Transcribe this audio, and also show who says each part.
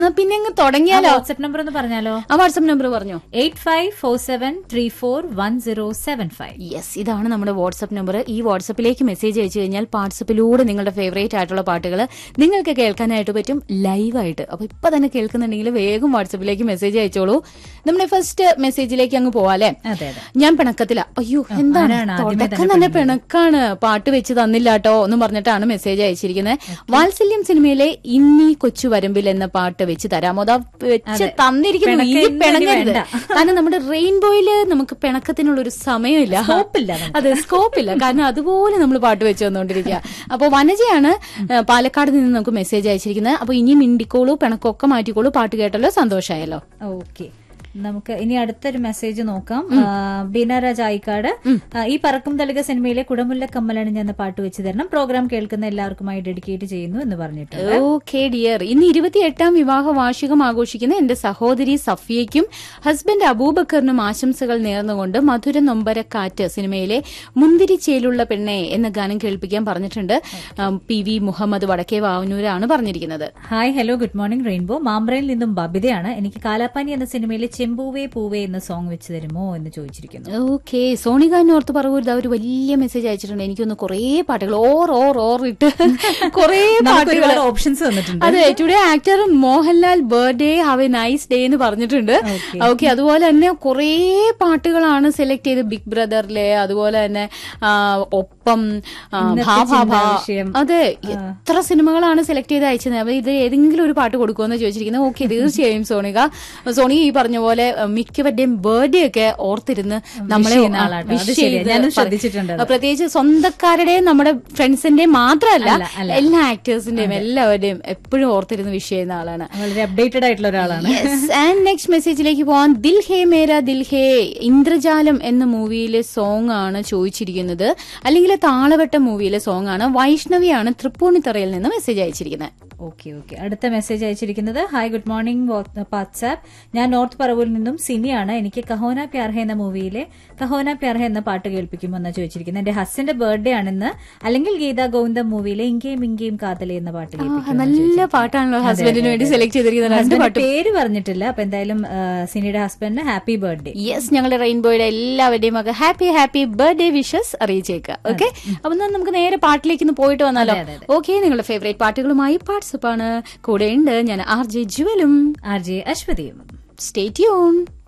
Speaker 1: എന്നാ പിന്നെ അങ്ങ് തുടങ്ങിയാലോ
Speaker 2: വാട്സ്ആപ്പ് നമ്പർ ഒന്ന് പറഞ്ഞാലോ
Speaker 1: ആ വാട്സ്ആപ്പ് നമ്പർ പറഞ്ഞോ
Speaker 2: eight five four seven three four one zero seven five
Speaker 1: yes ഇതാണ് നമ്മുടെ വാട്സ്ആപ്പ് നമ്പർ ഈ വാട്സപ്പിലേക്ക് മെസ്സേജ് അയച്ചു കഴിഞ്ഞാൽ വാട്സപ്പിലൂടെ നിങ്ങളുടെ ഫേവറേറ്റ് ആയിട്ടുള്ള പാട്ടുകൾ നിങ്ങൾക്ക് കേൾക്കാനായിട്ട് പറ്റും ലൈവായിട്ട് അപ്പൊ ഇപ്പൊ തന്നെ കേൾക്കുന്നുണ്ടെങ്കിൽ വേഗം വാട്സപ്പിലേക്ക് മെസ്സേജ് അയച്ചോളൂ നമ്മുടെ ഫസ്റ്റ് മെസ്സേജിലേക്ക് അങ്ങ് പോവാല്ലേ
Speaker 2: അതെ അതെ
Speaker 1: ഞാൻ പിണക്കത്തില അയ്യോ എന്താണ്
Speaker 2: ആരാണ് ആദ്യമേ
Speaker 1: തുടക്കം തന്നെ പിണക്കാണ് പാട്ട് വെച്ച് തന്നില്ലാട്ടോ എന്ന് പറഞ്ഞിട്ടാണ് മെസ്സേജ് അയച്ചിരിക്കുന്നത് വാത്സല്യം സിനിമയിലെ ഇന്നീ കൊച്ചു വരമ്പിൽ എന്ന പാട്ട് വെച്ച് തരാമോ അതാ വെച്ച് തന്നിരിക്കുന്നു
Speaker 2: പിണക്കം
Speaker 1: ഇനി
Speaker 2: ഇന്ന്
Speaker 1: പിണങ്ങരുത്
Speaker 2: വേണ്ട.
Speaker 1: കാരണം നമ്മുടെ റെയിൻബോയില് നമുക്ക് പിണക്കത്തിനുള്ള ഒരു സമയമില്ല
Speaker 2: സ്കോപ്പില്ല നമുക്ക്.
Speaker 1: അതെ സ്കോപ്പില്ല കാരണം അതുപോലെ നമ്മൾ പാട്ട് വെച്ച് വന്നുകൊണ്ടിരിക്കുക അപ്പോൾ വനജയാണ് ഏ, പാലക്കാട് നിന്ന് നമുക്ക് മെസ്സേജ് അയച്ചിരിക്കുന്നത് അപ്പൊ ഇനി മിണ്ടിക്കോളൂ പിണക്കൊക്കെ മാറ്റിക്കോളൂ പാട്ട് കേട്ടല്ലോ സന്തോഷമായല്ലോ
Speaker 2: ഓക്കെ നമുക്ക് ഇനി അടുത്തൊരു മെസ്സേജ് നോക്കാം ആ, ബീനാരാജ് ആയിക്കാട് ആ, ഈ പറക്കും തളിക സിനിമയിലെ കുടമുല്ല കമ്മലണിഞ്ഞ എന്ന പാട്ട് വെച്ച് തരണം പ്രോഗ്രാം കേൾക്കുന്ന എല്ലാവർക്കുമായി ഡെഡിക്കേറ്റ് ചെയ്യുന്നു എന്ന് പറഞ്ഞിട്ടുണ്ട്
Speaker 1: ഓക്കെ ഡിയർ ഇന്ന് ഇരുപത്തിയെട്ടാം വിവാഹ വാർഷികം ആഘോഷിക്കുന്ന എന്റെ സഹോദരി സഫിയയ്ക്കും ഹസ്ബൻഡ് അബൂബക്കറിനും ആശംസകൾ നേർന്നുകൊണ്ട് മധുര നൊമ്പരക്കാറ്റ് സിനിമയിലെ മുന്തിരിച്ചേലുള്ള പെണ്ണെ എന്ന ഗാനം കേൾപ്പിക്കാൻ പറഞ്ഞിട്ടുണ്ട് ഉം, പി വി മുഹമ്മദ് വടക്കേ വാവനൂരാണ് പറഞ്ഞിരിക്കുന്നത്
Speaker 2: hi hello good morning rainbow മാമ്പ്രയിൽ നിന്നും ബബിതയാണ് എനിക്ക് കാലാപ്പാനി എന്ന സിനിമയിലെ ചെമ്പൂവേ പൂവേ എന്ന സോങ് വെച്ച് തരുമോ എന്ന് ചോദിച്ചിരിക്കുന്നു
Speaker 1: ഓക്കെ സോണിക നോർത്ത് പറവൂർ ഒരു വലിയ മെസ്സേജ് അയച്ചിട്ടുണ്ട് എനിക്കൊന്ന് കുറേ പാട്ടുകൾ ഓർ ഓർ ഓർ ഇട്ട് കുറേ
Speaker 2: നമുക്ക്
Speaker 1: പാട്ടുകൾ
Speaker 2: ഒരുപാട് ഓപ്ഷൻസ് വന്നിട്ടുണ്ട്
Speaker 1: അതെ today actor Mohanlal birthday have a nice day എന്ന് പറഞ്ഞിട്ടുണ്ട്
Speaker 2: Okay.
Speaker 1: ഓക്കെ അതുപോലെ തന്നെ കുറേ പാട്ടുകളാണ് സെലക്ട് ചെയ്ത് ബിഗ് ബ്രദറിലെ അതുപോലെ തന്നെ ആ, ഒപ്പം ആ,
Speaker 2: ഇന്നത്തെ
Speaker 1: ഭാ ഭാ ഭാ.
Speaker 2: ചിന്താവിഷയം.
Speaker 1: അതെ എത്ര സിനിമകളാണ് സെലക്ട് ചെയ്ത് അയച്ചത് അപ്പൊ ഇത് ഏതെങ്കിലും ഒരു പാട്ട് കൊടുക്കുമെന്ന് ചോദിച്ചിരിക്കുന്നത് ഓക്കെ തീർച്ചയായും സോണിക സോണി ഈ പറഞ്ഞ പോലെ ആ, മിക്കവരുടെയും ബർത്ത്ഡേ ഒക്കെ ഓർത്തിരുന്ന് നമ്മളെ
Speaker 2: ചെയ്യുന്ന ആളാട്ടോ.
Speaker 1: wish
Speaker 2: അത് ശരിയാ.
Speaker 1: ചെയ്ത്
Speaker 2: ഞാനും
Speaker 1: പറ-
Speaker 2: ശ്രദ്ധിച്ചിട്ടുണ്ട് അത്.
Speaker 1: പ്രത്യേകിച്ച് സ്വന്തക്കാരുടെയും നമ്മുടെ ഫ്രണ്ട്സിന്റെയും മാത്രമല്ല
Speaker 2: അല്ല, അല്ല.
Speaker 1: എല്ലാ ആക്ടേഴ്സിന്റെയും എല്ലാവരുടെയും എപ്പോഴും ഓർത്തിരുന്ന് വിഷ് ചെയ്യുന്ന ആളാണ്
Speaker 2: വളരെ അപ്ഡേറ്റഡ് ആയിട്ടുള്ള ഒരാളാണ്
Speaker 1: ആൻഡ് നെക്സ്റ്റ് മെസ്സേജിലേക്ക് പോവാൻ ദിൽ ഹേ മേര ദിൽ ഹേ ഇന്ദ്രജാലം എന്ന മൂവിയിലെ സോങ് ആണ് ചോദിച്ചിരിക്കുന്നത് അല്ലെങ്കിൽ താളവട്ട മൂവിയിലെ സോങ് ആണ് വൈഷ്ണവിയാണ് തൃപ്പൂണിത്തറയിൽ നിന്ന് മെസ്സേജ് അയച്ചിരിക്കുന്നത്
Speaker 2: ഓക്കെ ഓക്കെ അടുത്ത മെസ്സേജ് അയച്ചിരിക്കുന്നത് ഹായ് ഗുഡ് മോർണിംഗ് വാട്സാപ്പ് ഞാൻ നോർത്ത് പറവൂരിൽ നിന്നും സിനിയാണ് എനിക്ക് കഹോന പ്യാർഹ എന്ന മൂവിയിലെ കഹോന പ്യാർഹ എന്ന പാട്ട് കേൾപ്പിക്കുമെന്ന് ചോദിച്ചിരിക്കുന്നത് എന്റെ ഹസ്സിന്റെ ബർത്ത്ഡേ ആണെന്ന് അല്ലെങ്കിൽ ഗീതാ ഗോവിന്ദ മൂവിയിലെ ഇങ്കേം ഇങ്കേം കാതലെ എന്ന പാട്ട് കേൾപ്പിക്കുമെന്ന്
Speaker 1: നല്ല
Speaker 2: ചോദിച്ചിരിക്കുന്നു.
Speaker 1: പാട്ടാണല്ലോ
Speaker 2: അതെ,
Speaker 1: ഹസ്ബൻഡിന്
Speaker 2: അതെ,
Speaker 1: വേണ്ടി
Speaker 2: അതെ.
Speaker 1: സെലക്ട് ചെയ്തിരിക്കുന്ന രണ്ട്
Speaker 2: ഹസ്ബൻഡ്
Speaker 1: പാട്ടും
Speaker 2: പേര് പറഞ്ഞിട്ടില്ല അപ്പൊ എന്തായാലും ആ, സിനിയുടെ ഹസ്ബൻഡിന് ഹാപ്പി ബർത്ത്ഡേ
Speaker 1: യെസ് ഞങ്ങളുടെ റെയിൻബോയുടെ എല്ലാവരുടെയും ഒക്കെ ഹാപ്പി ഹാപ്പി ബർത്ത്ഡേ വിഷസ് അറിയിച്ചേക്കുക ഓക്കെ അപ്പൊ എന്നാ നമുക്ക് നേരെ പാട്ടിലേക്ക് ഒന്ന് പോയിട്ട് വന്നാലോ
Speaker 2: അതെ, അതെ,
Speaker 1: ഓക്കെ നിങ്ങളുടെ ഫേവറേറ്റ് പാട്ടുകളുമായി വാട്സപ്പ് ആണ് കൂടെയുണ്ട് ഞാൻ ആർ ജെ ജുവലും
Speaker 2: ആർ ജെ അശ്വതിയും
Speaker 1: സ്റ്റേ ട്യൂൺ